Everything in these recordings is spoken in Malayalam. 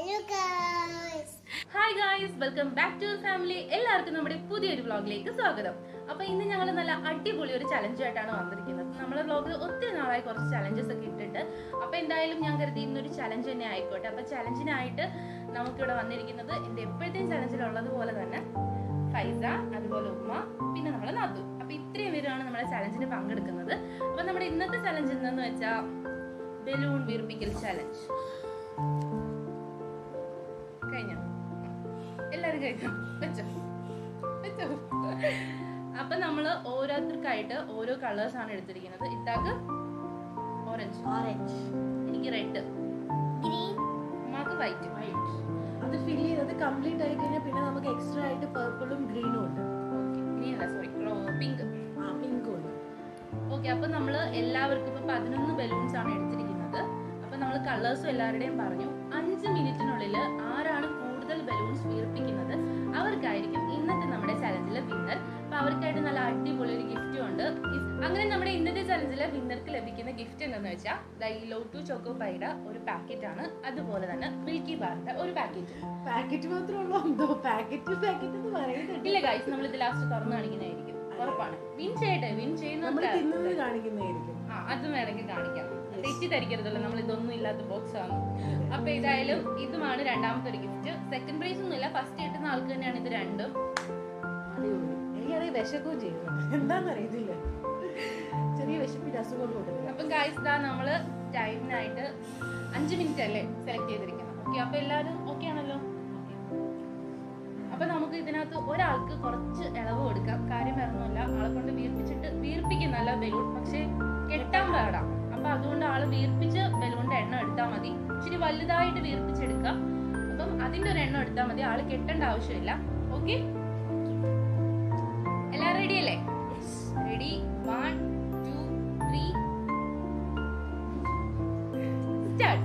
Hello guys hi guys welcome back to family എല്ലാവർക്കും നമ്മുടെ പുതിയൊരു വ്ളോഗിലേക്ക് സ്വാഗതം അപ്പൊ ഇന്ന് ഞങ്ങൾ നല്ല അടിപൊളി ഒരു ചലഞ്ച് ആയിട്ടാണ് വന്നിരിക്കുന്നത് നമ്മുടെ വ്ളോഗിൽ ഒത്തിരി നാളായി കുറച്ച് ചലഞ്ചസ് ഒക്കെ ഇട്ടിട്ട് അപ്പൊ എന്തായാലും ഞാൻ കരുതി ഇന്നൊരു ചലഞ്ച് തന്നെ ആയിക്കോട്ടെ അപ്പൊ ചലഞ്ചിനായിട്ട് നമുക്കിവിടെ വന്നിരിക്കുന്നത് എന്റെ എപ്പോഴത്തെയും ചലഞ്ചിലുള്ളത് പോലെ തന്നെ ഫൈസ അതുപോലെ ഉമ്മ പിന്നെ നമ്മളെ നാത്തു അപ്പൊ ഇത്രയും പേരാണ് നമ്മുടെ ചലഞ്ചിന് പങ്കെടുക്കുന്നത് അപ്പൊ നമ്മുടെ ഇന്നത്തെ ചലഞ്ച് എന്തെന്ന് വെച്ചാൽ ബലൂൺ വീർപ്പിക്കൽ ചലഞ്ച് കഴിഞ്ഞോ എല്ലാരും കഴിക്കാം വെച്ചോ വെച്ചോ അപ്പൊ നമ്മള് ഓരോരുത്തർക്കായിട്ട് ഓരോ കളേഴ്സ് ആണ് എടുത്തിരിക്കുന്നത് ഇത്താക്ക് ഓറഞ്ച് ഓറഞ്ച് എനിക്ക് റെഡ് ഗ്രീൻ ഉമ്മാക്ക് വൈറ്റ് വൈറ്റ് അത് ഫിൽ ചെയ്തത് കംപ്ലീറ്റ് ആയി കഴിഞ്ഞാൽ പിന്നെ നമുക്ക് എക്സ്ട്രാ ആയിട്ട് പേർപ്പിളും ഗ്രീനും ഉണ്ട് ഇനി അല്ല സോറി പിങ്ക് ആ പിങ്കും ഉണ്ട് ഓക്കെ അപ്പൊ നമ്മള് എല്ലാവർക്കും ഇപ്പൊ പതിനൊന്ന് ബലൂൺസ് ആണ് എടുത്തിരിക്കുന്നത് അപ്പൊ നമ്മൾ കളേഴ്സും എല്ലാവരുടെയും പറഞ്ഞു അഞ്ച് മിനിറ്റിനുള്ളിൽ ആരാണ് കൂടുതൽ ബലൂൺസ് വീർപ്പിക്കുന്നത് അവർക്കായിരിക്കും ഇന്നത്തെ നമ്മുടെ ചലഞ്ചിലെ വിന്നർ അപ്പൊ അവർക്കായിട്ട് നല്ല അടിപൊളി ഒരു ഗിഫ്റ്റും ഉണ്ട് ഇ- അങ്ങനെ നമ്മുടെ ഇന്നത്തെ ചലഞ്ചിലെ വിന്നർക്ക് ലഭിക്കുന്ന ഗിഫ്റ്റ് എന്തെന്ന് വെച്ചാൽ ദ ഈ ലോട്ടു ചോക്കോ പൈയുടെ ഒരു പാക്കറ്റ് ആണ് അതുപോലെ തന്നെ മിൽക്കി ബാറിന്റെ ഒരു പാക്കറ്റ് പാക്കറ്റ് മാത്രമുള്ളൂ എന്തോ പാക്കറ്റ് പാക്കറ്റ് എന്ന് പറയുന്നുണ്ട് ഇല്ല ഗൈസ് നമ്മൾ ഇത് ലാസ്റ്റ് തുറന്നു കാണിക്കുന്നതായിരിക്കും ഉറപ്പാണ് വിൻ ചെയ്യട്ടെ വിൻ നമ്മൾ തിന്നത് ചെയ്യുന്ന കാണിക്കുന്നതായിരിക്കും ആ അതും വേണമെങ്കിൽ കാണിക്കാം തെറ്റിദ്ധരിക്കരുതല്ലോ നമ്മൾ ഇതൊന്നും ഇല്ലാത്ത ബോക്സ് ആണ് അപ്പൊ ഏതായാലും ഇതുമാണ് രണ്ടാമത്തെ ഒരു ഗിഫ്റ്റ് സെക്കൻഡ് പ്രൈസ് ഒന്നുമില്ല ഫസ്റ്റ് കിട്ടുന്ന ആൾക്ക് തന്നെയാണ് ഇത് രണ്ടും അടിപൊളി എനിക്കാണെങ്കിൽ വിശക്കുകയും ചെയ്യുന്നുണ്ട് എന്താണെന്ന് അറിയത്തില്ല ചെറിയ വിശപ്പിന്റെ അസുഖം കൂടുതൽ അപ്പം ഗായ്സ് ഇതാ നമ്മള് ടൈമിനായിട്ട് അഞ്ച് മിനിറ്റ് അല്ലേ സെലക്ട് ചെയ്തിരിക്കുന്നത് ഓക്കെ അപ്പൊ എല്ലാവരും ഓക്കെ ആണല്ലോ അപ്പൊ നമുക്ക് ഇതിനകത്ത് ഒരാൾക്ക് കുറച്ച് ഇളവ് കൊടുക്കാം കാര്യം വേറൊന്നുമില്ല ആളെ കൊണ്ട് വീർപ്പിച്ചിട്ട് വീർപ്പിക്കുന്നല്ല ബലൂൺ പക്ഷെ കെട്ടാൻ പാടാം അപ്പൊ അതുകൊണ്ട് ആള് വീർപ്പിച്ച് ബലൂണിന്റെ എണ്ണം എടുത്താൽ മതി ഇച്ചിരി വലുതായിട്ട് വീർപ്പിച്ചെടുക്കാം അപ്പം അതിന്റെ ഒരു എണ്ണം എടുത്താൽ മതി ആള് കെട്ടേണ്ട ആവശ്യമില്ല ഓക്കെ എല്ലാരും റെഡി അല്ലേ ready one two three start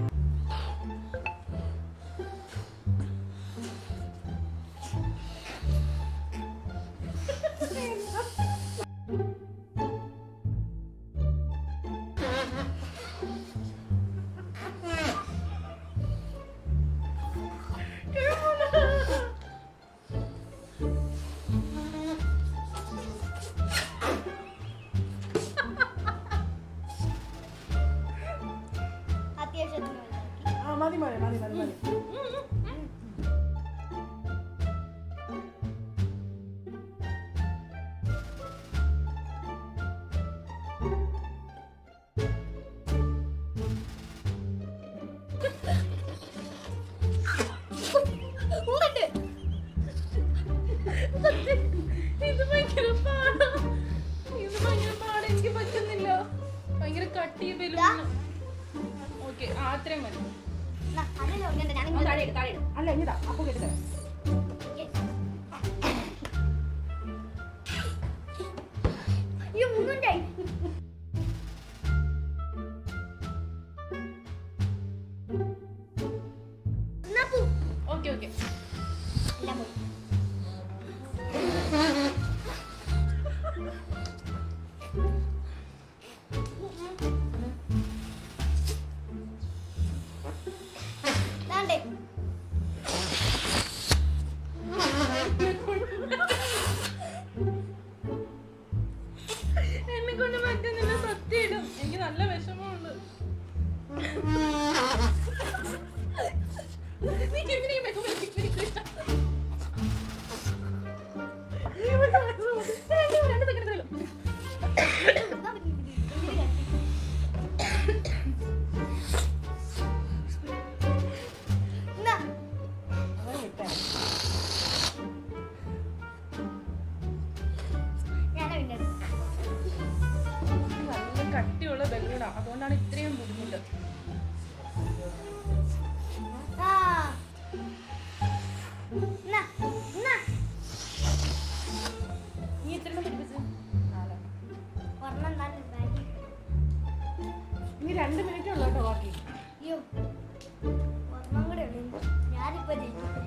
അത്യാവശ്യത്തിന് വലുതാക്കി. ആ മതി മതി മതി മതി മതി ഇങ്ങോട്ട്. സത്യം. ഇത് ഭയങ്കര പാടാ. ഇത് ഭയങ്കര പാടാ. എനിക്ക് പറ്റുന്നില്ല ഭയങ്കര കട്ടി ബലൂൺ ഓക്കെ അത്രയും മതി എന്നാ, അതിന് ഒന്നുണ്ട്. ഞാൻ ആ, ഇങ്ങോട്ട് താഴെ ഇട്, താഴെ ഇട്. അല്ല ഇതാ അപ്പൊ കേട്ടത് Yes. അയ്യോ, മുങ്ങുണ്ടായി. എന്നാ പോ. ഓക്കെ ഓക്കെ എല്ലാം പോയി. ദാണ്ടേ. എന്നെ കൊണ്ട് പറ്റുന്നില്ല സത്യം എനിക്ക് നല്ല വിഷമമുണ്ട് നീ എന്തിനാ ഈ makeup ഇട്ടിരിക്കുന്നെ? രണ്ട് രണ്ട് second തരൂ. എന്നാ, അതാ കിട്ടാൻ ഞാനാ winner. നല്ല കട്ടിയുള്ള ബലൂണാ അതുകൊണ്ടാണ് ഇത്രയും ബുദ്ധിമുട്ട് ആ. എന്നാ, എന്നാ. നീ എത്ര എണ്ണം പഠിപ്പിച്ചു ഒരെണ്ണം നല്ല ബാഗിൽ. ഇനി രണ്ട് മിനിറ്റ് ഉള്ളൂ കേട്ടോ ബാക്കി അയ്യോ, ഒരെണ്ണം കൂടെ ഉണ്ട്. ഞാനിപ്പോ ജയിക്കും.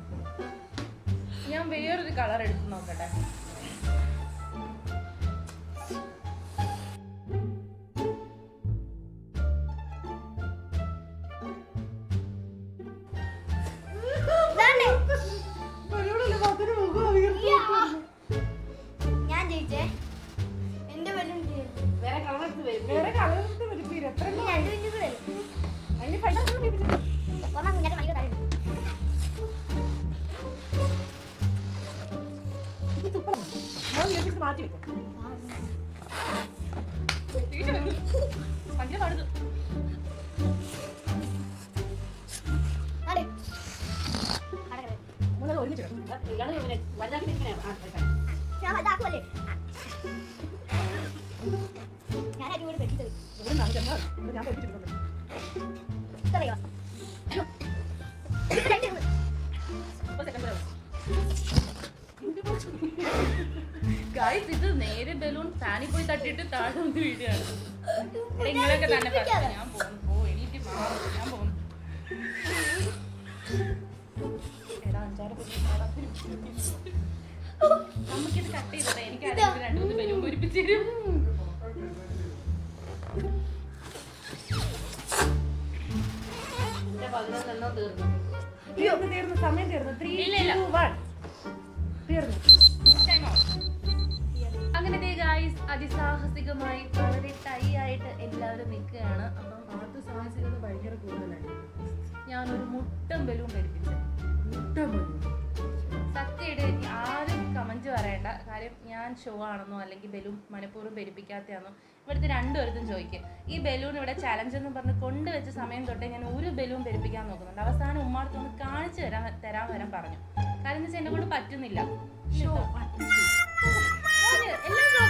ഞാൻ വേറൊരു കളർ എടുത്ത് നോക്കട്ടെ വീർപ്പിച്ച് മാറ്റി വെക്കും ഭയങ്കര പാടുന്നു അടേ അടേ നമ്മളത് ഒരുമിച്ച് ഇടും. ഇയാള് പിന്നെ വലുതാക്കി ഇങ്ങനെ ആ, എടുക്കാം. ഞാൻ ഇതാക്കുമല്ലേ ഞാൻ അടിപൊളി പെട്ടിട്ട് ഇവിടെ നിന്ന് അങ്ങ് ചെന്നാൽ ഇവിടെ ഞാൻ പഠിപ്പിച്ചിട്ടുണ്ട് ഇത്രയോ ഇത്രയായിട്ട് ഒരു second കൂടെ. ഗൈസ് ഇത് നേരെ ബലൂൺ ഫാനിൽ പോയി തട്ടിയിട്ട് താഴെ വന്ന് വീടുകയാണ് നിങ്ങളൊക്കെ തന്നെ പറഞ്ഞു ഞാൻ പോകുന്നു പോ എണീറ്റ് മാറും ഞാൻ പോകുന്നു എടാ അഞ്ചാറ് ബലൂൺ നമുക്കിത് കട്ട് ചെയ്തത് എനിക്ക് ആരെങ്കിലും രണ്ടു മൂന്ന് ബലൂൺ പൊരിപ്പിച്ച് തരും എന്റെ പതിനൊന്നെണ്ണം തീർന്നു തീർന്നു തീർന്നു സമയം തീർന്നു ത്രീ ഇല്ല, ഇല്ല. വൺ തീർന്നു Time out. അങ്ങനെ ഗായ്സ് അതിസാഹസികമായി വളരെ ടൈ ആയിട്ട് എല്ലാവരും നിൽക്കുകയാണ് അപ്പം അത് സാഹസികത ഭയങ്കര കൂടുതലായി ഞാനൊരു മുട്ടം ബലൂൺ ധരിപ്പിച്ചു മുട്ട മതി സത്യമായിട്ട് ആരും കമന്റ് പറയണ്ട കാര്യം ഞാൻ ഷോ ആണെന്നോ അല്ലെങ്കിൽ ബലൂൺ മനഃപൂർവ്വം പെരുപ്പിക്കാത്തയാണോ ഇവിടുത്തെ രണ്ടുപേർക്കും ചോദിക്കും ഈ ബലൂൺ ഇവിടെ ചലഞ്ച് എന്ന് പറഞ്ഞ് കൊണ്ടുവച്ച സമയം തൊട്ടേ ഞാൻ ഒരു ബലൂൺ പെരുപ്പിക്കാൻ നോക്കുന്നുണ്ട് അവസാനം ഉമ്മാടത്തൊന്ന് കാണിച്ചു തരാൻ തരാൻ വരാൻ പറഞ്ഞു കാരണം എന്ന് വെച്ചാൽ എന്നെ കൊണ്ട് പറ്റുന്നില്ല ഷോ ഒരു എല്ലാ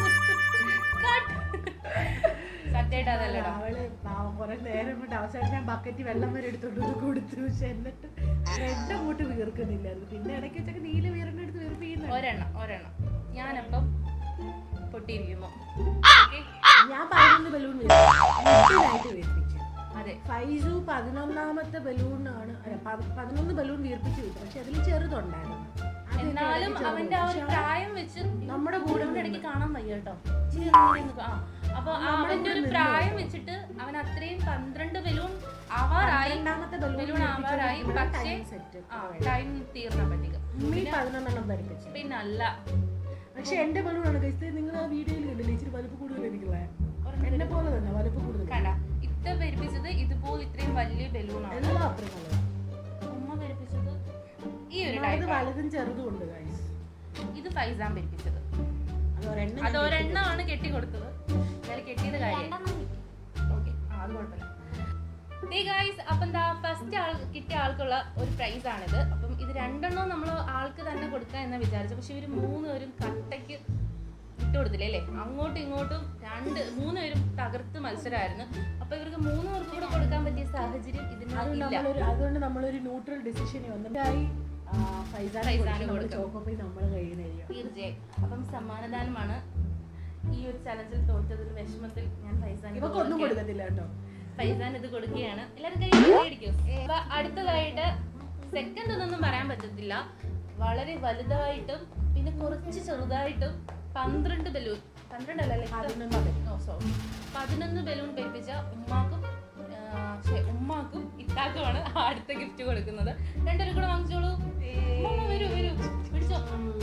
സത്യമായിട്ട് അതല്ലടാ അവള് പാവം കുറെ നേരം കൊണ്ട് അവസാനം ഞാൻ ബക്കറ്റ് വെള്ളം വരെ എടുത്തോണ്ട് വന്ന് കൊടുത്തു പക്ഷെ എന്നിട്ട് റെഡ് അങ്ങോട്ട് വീർക്കുന്നില്ലായിരുന്നു പിന്നെ ഇടയ്ക്ക് വെച്ചൊക്കെ നീല വീറിന്റെ അടുത്ത് വീർപ്പിക്കുന്നു ഒരെണ്ണം ഒരെണ്ണം ഞാനപ്പം പൊട്ടിയിരിക്കുന്നു Okay? ഞാൻ പതിനൊന്ന് ബലൂൺ വീർപ്പിച്ചു വീർപ്പിച്ചു അതെ ഫൈസു പതിനൊന്നാമത്തെ ബലൂണാണ് അല്ല പ- പതിനൊന്ന് ബലൂൺ വീർപ്പിച്ചു വിട്ടു പക്ഷെ അതിൽ ചെറുതുണ്ടായിരുന്നു അതൊക്കെ എന്നാലും ഇടയ്ക്ക് അവന്റെ ആ ഒരു ചെറുത്. പ്രായം വെച്ച് നമ്മുടെ കൂടെ കൂടെ ഇടയ്ക്ക് കാണാൻ വയ്യ കേട്ടോ ഇച്ചിരി ഇങ്ങനെ നിൽക്കും. ആ അപ്പൊ നമ്മുടെ അവന്റെ ഒരു കൂടെ പ്രായം വെച്ചിട്ട് അവൻ അത്രയും പന്ത്രണ്ട് ബലൂൺ ആവാറായി രണ്ടാമത്തെ ബലൂൺ ബലൂൺ ആവാറായി പക്ഷേ സെറ്റ് ആ ടൈം തീർന്നപ്പോഴത്തേക്ക് ഉമ്മി പതിനൊന്നെണ്ണം പഠിപ്പിച്ചു പിന്നെ അല്ല പക്ഷെ എന്റെ ബലൂൺ ആണ് കഴിച്ചത് നിങ്ങൾ ആ വീഡിയോയിൽ കണ്ടില്ലേ ഇച്ചിരി വലുപ്പ് കൂടുതൽ എനിക്കുള്ള എന്നെ പോലെ തന്നെ വലുപ്പ് കൂടുതൽ കണ്ട ഇത്ത പെരുപ്പിച്ചത് ഇതുപോലെ ഇത്രയും വലിയ ബലൂണാണ് എല്ലാം അത്രയും നല്ലതാണ് ഉമ്മ പെരുപ്പിച്ചത് ഈ ഒരു ഇത് ടൈപ്പ് വലുതും ചെറുതും ഉണ്ട് guys. ഇത് ഫൈസാൻ പെരുപ്പിച്ചത് അത് ഒരെണ്ണം അത് ഒരെണ്ണമാണ് കെട്ടി കൊടുത്തത് എന്നാലും കെട്ടിയത് കാര്യം രണ്ടെണ്ണം കിട്ടി ഓക്കെ ആ അത് കുഴപ്പമില്ല ദേ ഗായ്സ് അപ്പം എന്താ ഫസ്റ്റ് ആൾ കിട്ടിയ ആൾക്കുള്ള ഒരു പ്രൈസ് ആണിത് അപ്പം ഇത് രണ്ടെണ്ണവും നമ്മൾ ആൾക്ക് തന്നെ കൊടുക്കാം എന്ന് വിചാരിച്ചു പക്ഷെ ഇവർ മൂന്ന് പേരും കട്ടയ്ക്ക് ഇട്ട് കൊടുത്തില്ലേ അല്ലേ അങ്ങോട്ടും ഇങ്ങോട്ടും രണ്ട് മൂന്ന് പേരും തകർത്ത് മത്സരമായിരുന്നു അപ്പൊ ഇവർക്ക് മൂന്ന് പേർക്ക് കൂടെ കൊടുക്കാൻ പറ്റിയ സാഹചര്യം ഇതിന് അത് ഇല്ല നമ്മളൊരു അതുകൊണ്ട് നമ്മളൊരു ന്യൂട്രൽ ഡിസിഷൻ വന്നിട്ടായി ഫൈസാൻ ഫൈസാന് നമ്മൾ കൊടുക്കും. ചോക്കോപ്പി നമ്മൾ കയ്യിൽ കഴിയും തീർച്ചയായും അപ്പം സമ്മാനദാനമാണ് ഈ ഒരു ചലഞ്ചിൽ തോറ്റതിൽ വിഷമത്തിൽ ഞാൻ പൈസ ഇവക്കൊന്നും കൊടുക്കത്തില്ല കേട്ടോ ഫൈസാൻ ഇത് കൊടുക്കുകയാണ് എല്ലാവരും കൈ അടിക്കും അപ്പൊ അടുത്തതായിട്ട് സെക്കൻഡ് ഒന്നും പറയാൻ പറ്റത്തില്ല വളരെ വലുതായിട്ടും പിന്നെ കുറച്ച് ചെറുതായിട്ടും പന്ത്രണ്ട് ബലൂൺ പന്ത്രണ്ട് അല്ല പതിനൊന്ന് ബലൂൺ. സോറി പതിനൊന്ന് ബലൂൺ പെരുപ്പിച്ച ഉമ്മാക്കും ആ, ശ്ശെ, ഉമ്മാക്കും ഇത്താക്കുമാണ് അടുത്ത ഗിഫ്റ്റ് കൊടുക്കുന്നത് രണ്ടുപേരും കൂടെ വാങ്ങിച്ചോളൂ ഉമ്മ വരൂ വരൂ പിടിച്ചോ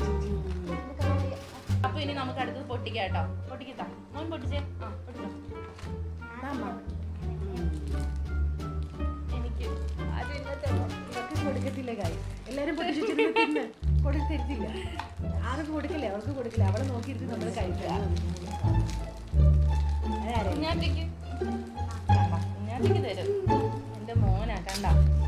അപ്പൊ ഇനി നമുക്ക് അടുത്തത് പൊട്ടിക്കാം കേട്ടോ പൊട്ടിക്കത്താ മോൻ പൊട്ടിച്ചേ ആ പൊട്ടിച്ചോ അമ്മ എനിക്ക് ആരും ഇല്ലാത്ത ഇവർക്ക് കൊടുക്കത്തില്ല കാര്യം എല്ലാരും പൊട്ടിച്ചു തിന്ന് കൊടുത്തിരിച്ചില്ല ആർക്കും കൊടുക്കില്ല അവർക്ക് കൊടുക്കില്ല അവളെ നോക്കിയിരുന്ന് നമ്മൾ കഴിക്കുക അതാരെ കുഞ്ഞാറ്റയ്ക്ക് കണ്ട കുഞ്ഞാറ്റയ്ക്ക് തരും എന്റെ മോനാ കണ്ട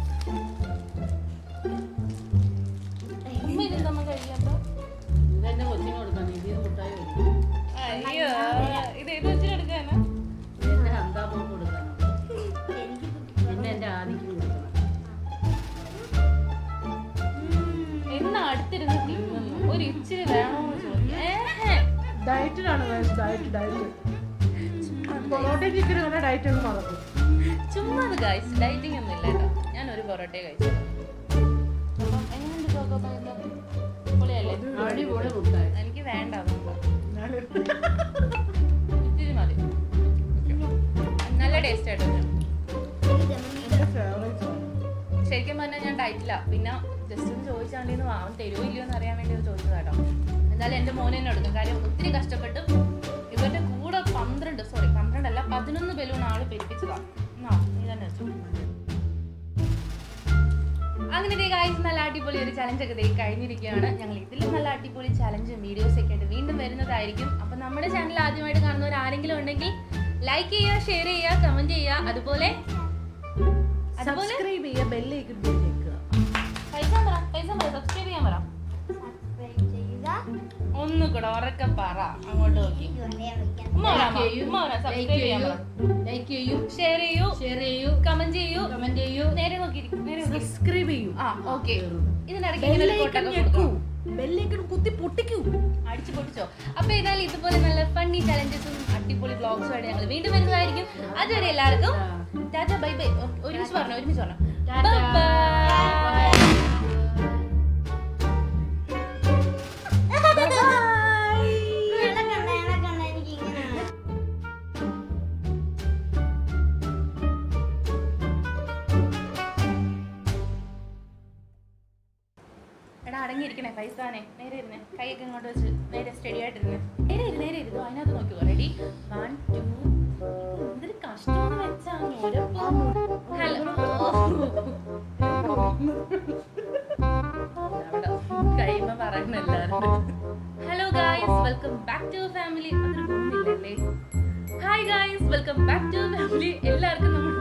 ഉമ്മ ഇത് നമ്മ കഴിക്കാത്ത ഇതെന്നെ കൊച്ചിന് കൊടുക്കാൻ ഇത് മുട്ടായി കൊടുക്കും അയ്യോ ഇത് ഏത് വെച്ചിട്ടെടുക്കാനാ ഇതെന്റെ ഹന്താപം കൊടുക്കാനാണ് പിന്നെ എന്റെ ആദിക്കും കൊടുക്കണം എന്നാ അടുത്തിരുന്ന് തിന്നുന്നു ഒരു ഇച്ചിരി വേണോന്ന് ചോദിക്കും ഏഹ് ഡയറ്റിലാണ് ഡയറ്റ് ഡയറ്റ് പൊറോട്ട ചിക്കൻ അങ്ങനെ ഡയറ്റ് ഒന്നും നടക്കും ചുമ്മാ അത് ഗൈസ് ഡയറ്റിംഗ് ഒന്നും ഇല്ല കേട്ടോ ഞാൻ ഒരു പൊറോട്ടയെ കഴിച്ചു അപ്പം എങ്ങനെയുണ്ട് ചോക്കോ പഴം പൊളിയല്ലേ അടിപൊളി മുട്ടായി എനിക്ക് വേണ്ട അതുകൊണ്ടാ ഇത്തിരി മതി നല്ല ടേസ്റ്റ് ആയിട്ട് വരും. ശരിക്കും പറഞ്ഞാൽ ഞാൻ ഡയറ്റില്ല പിന്നെ ജസ്റ്റ് ഒന്ന് ചോദിച്ചാണ്ടിന്ന് വാങ്ങും തരുമോ ഇല്ലയോ എന്ന് അറിയാൻ വേണ്ടി ചോദിച്ചത് കേട്ടോ എന്നാലും എൻ്റെ മോനെ തന്നെ എടുക്കും കാര്യം ഒത്തിരി കഷ്ടപ്പെട്ട് ഇവരുടെ കൂടെ പന്ത്രണ്ട് സോറി പന്ത്രണ്ടല്ല പതിനൊന്ന് ബലൂൺ ആള് പെരുപ്പിച്ചതാ എന്നാ നീ തന്നെ വെച്ചോ അങ്ങനെ ദേ ഗായ്സ് നല്ല അടിപൊളി ഒരു ചലഞ്ച് ഒക്കെ ദേ കഴിഞ്ഞിരിക്കുകയാണ് ഞങ്ങൾ ഇതിലും നല്ല അടിപൊളി ചലഞ്ചും വീഡിയോസ് ഒക്കെ ആയിട്ട് വീണ്ടും വരുന്നതായിരിക്കും അപ്പൊ നമ്മുടെ ചാനൽ ആദ്യമായിട്ട് കാണുന്നവർ ആരെങ്കിലും ഉണ്ടെങ്കിൽ ലൈക്ക് ചെയ്യുക ഷെയർ ചെയ്യുക കമന്റ് ചെയ്യുക അതുപോലെ അതുപോലെ സബ്സ്ക്രൈബ് ചെയ്യുക ബെല്ലേക്ക് ഞെക്കുക പൈസ പറ പൈസ പറ സബ്സ്ക്രൈബ് ചെയ്യാൻ പറ സബ്സ്ക്രൈബ് ചെയ്യുക ഒന്ന് കൂടെ ഉറക്കെ പറ അങ്ങോട്ട് നോക്കി ഉമ്മ പറ, അമ്മ. ഉമ്മ പറ, സബ്സ്ക്രൈബ് ചെയ്യാൻ പറ ലൈക്ക് ചെയ്യൂ ഷെയർ ചെയ്യൂ ഷെയർ ചെയ്യൂ കമന്റ് ചെയ്യൂ കമന്റ് ചെയ്യൂ നേരെ നോക്കിയിരിക്കും നേരെ നോക്കി സബ്സ്ക്രൈബ് ചെയ്യൂ ആ ഓക്കെ ഇതിനിടയ്ക്ക് ഇങ്ങനെ ഒരു ബെല്ലേക്കൺ കൊട്ടൊക്കെ ഞെക്കൂ കൊടുക്കണം. ബെല്ലേക്കൺ കുത്തി പൊട്ടിക്കൂ അടിച്ചു പൊട്ടിച്ചോ അപ്പൊ ഏതായാലും ഇതുപോലെ നല്ല ഫണ്ണി ചലഞ്ചസും അടിപൊളി ബ്ലോഗ്സും ആയിട്ട് ഞങ്ങൾ വീണ്ടും വരുന്നതായിരിക്കും അതുവരെ എല്ലാവർക്കും ടാറ്റ ബൈ ബൈ ഒരുമിച്ച് പറഞ്ഞു ഒരുമിച്ച് പറഞ്ഞു ടാറ്റാ. Bye bye. എനിക്ക് ഇങ്ങനെ എടാ അടങ്ങിയിരിക്കണേ പൈസാനെ നേരെ ഇരുന്നേ കൈയൊക്കെ ഇങ്ങോട്ട് വെച്ച് നേരെ സ്റ്റഡി ആയിട്ടിരുന്നേ നേരെ ഇരു നേരെ ഇരുന്നു അതിനകത്ത് നോക്കിക്കോ റെഡി വൺ ടു എന്തൊരു കഷ്ടമെന്ന് വെച്ചാ ഹലോ കൈമ പറയണെല്ലാരും hello guys welcome back to family അതൊരു ഗുമ്മില്ലല്ലേ hi guys welcome back to family എല്ലാവർക്കും നമ്മുടെ